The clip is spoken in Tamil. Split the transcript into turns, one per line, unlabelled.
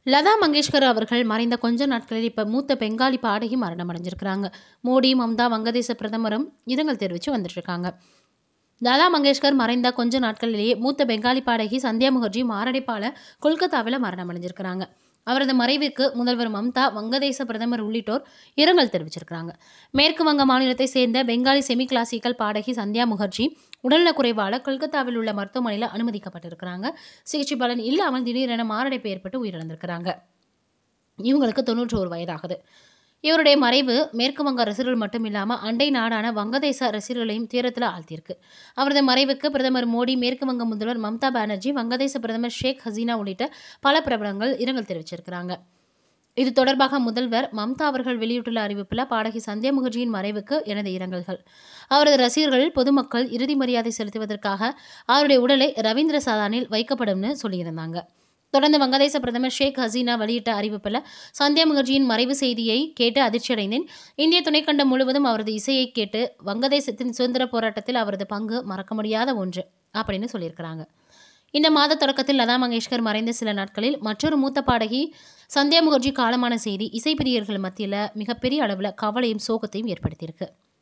லதா மங்கேஷ்கர் அவர்கள் மறைந்த கொஞ்ச நாட்களில் இப்போ மூத்த பெங்காலி பாடகி மரணம் அடைஞ்சிருக்கிறாங்க மோடி மம்தா வங்கதேச பிரதமரும் இரங்கல் தெரிவித்து வந்துட்டு இருக்காங்க லதா மங்கேஷ்கர் மறைந்த கொஞ்ச நாட்களிலேயே மூத்த பெங்காலி பாடகி சந்தியா முகர்ஜி மாரடைப்பால கொல்கத்தாவில் மரணம் அடைஞ்சிருக்கிறாங்க அவரது மறைவுக்கு முதல்வர் மம்தா வங்கதேச பிரதமர் உள்ளிட்டோர் இரங்கல் தெரிவிச்சிருக்கிறாங்க மேற்கு வங்க மாநிலத்தை சேர்ந்த பெங்காலி செமி கிளாசிக்கல் பாடகி சந்தியா முகர்ஜி உடல்நலக்குறைவால கொல்கத்தாவில் உள்ள மருத்துவமனையில் அனுமதிக்கப்பட்டிருக்கிறாங்க சிகிச்சை பலன் இல்லாமல் திடீரென மாரடைப்பு ஏற்பட்டு உயிரிழந்திருக்கிறாங்க இவங்களுக்கு தொண்ணூற்றி ஒரு வயதாகுது இவருடைய மறைவு மேற்கு வங்க ரசிகர்கள் மட்டும் இல்லாமல் அண்டை நாடான வங்கதேச ரசிகர்களையும் தீரத்தில் ஆழ்த்தியிருக்கு அவரது மறைவுக்கு பிரதமர் மோடி மேற்கு வங்க முதல்வர் மம்தா பானர்ஜி வங்கதேச பிரதமர் ஷேக் ஹசீனா உள்ளிட்ட பல பிரபலங்கள் இரங்கல் தெரிவிச்சிருக்கிறாங்க இது தொடர்பாக முதல்வர் மம்தா அவர்கள் வெளியிட்டுள்ள அறிவிப்பில் பாடகி சந்தியா முகர்ஜியின் மறைவுக்கு எனது இரங்கல்கள் அவரது ரசிகர்கள் பொதுமக்கள் இறுதி மரியாதை செலுத்துவதற்காக அவருடைய உடலை ரவீந்திர சாதானில் வைக்கப்படும்னு சொல்லியிருந்தாங்க தொடர்ந்து வங்கதேச பிரதமர் ஷேக் ஹசீனா வெளியிட்ட அறிவிப்பில் சந்தியா முகர்ஜியின் மறைவு செய்தியை கேட்டு அதிர்ச்சியடைந்தேன் இந்திய துணைக்கண்டம் முழுவதும் அவரது இசையை கேட்டு வங்கதேசத்தின் சுதந்திர போராட்டத்தில் அவரது பங்கு மறக்க முடியாத ஒன்று அப்படின்னு சொல்லியிருக்கிறாங்க இந்த மாத தொடக்கத்தில் லதா மங்கேஷ்கர் மறைந்த சில நாட்களில் மற்றொரு மூத்த பாடகி சந்தியா முகர்ஜி காலமான செய்தி இசைப்பிரியர்கள் மத்தியில் மிகப்பெரிய அளவில் கவலையும் சோகத்தையும் ஏற்படுத்தியிருக்கு